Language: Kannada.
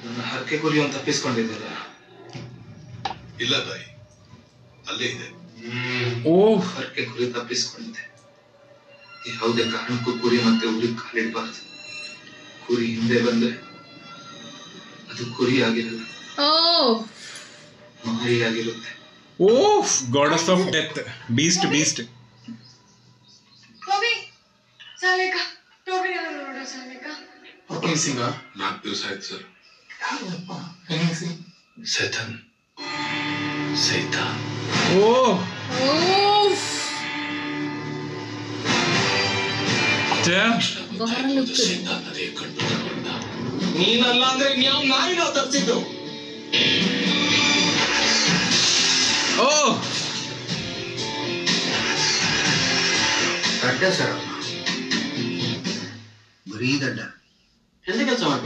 ನನ್ನ ಹರಕೆ ಗುರಿಯನ್ನು ತಪ್ಪಿಸ್ಕೊಂಡಿದ್ದೀರ ಇಲ್ಲ ತಾಯಿ ಅಲ್ಲೇ ಇದೆ ಓ ಹರಕೆ ಗುರಿ ತಪ್ಪಿಸ್ಕೊಂಡಿದ್ದೆ ಯಾವುದೇ ಕಾರಣಕ್ಕೂ ಕುರಿ ಮತ್ತೆ ಉರಿ ಕಾಲಿಡಬಾರ್ದು ಕುರಿ ಹಿಂದೆ ಬಂದ್ರೆ ಅದು ಕುರಿ ಆಗಿರಲ್ಲ ಓ ಮಾರಿಯಾಗಿರುತ್ತೆ ಓಫ್ gods of death beast beast Toby ಸಾಲೇಕ ಟೋಬಿನ ನೋಡು ಸಾಲೇಕ ಸಿಂಗ ನಾಲ್ಕು ದಿವಸ ಆಯ್ತು ಸರ್ ಸೈತಾನ್ ಸೈತಾನ್ ಓ ಓಫ್ ಬಹಳ ಲುಕ್ ಅದೇ ಕಣ್ಣು ತಗೊಂಡ ನೀನಲ್ಲ ಅಂದ್ರೆ ಇನ್ಯಾವ್ ನಾಯಿ ನಾವು ತಪ್ಪಿಸಿದ್ದು ಓ ದಡ್ಡ ಸರ್ ಬರೀ ದಡ್ಡ ಎಂತ ಕೆಲಸ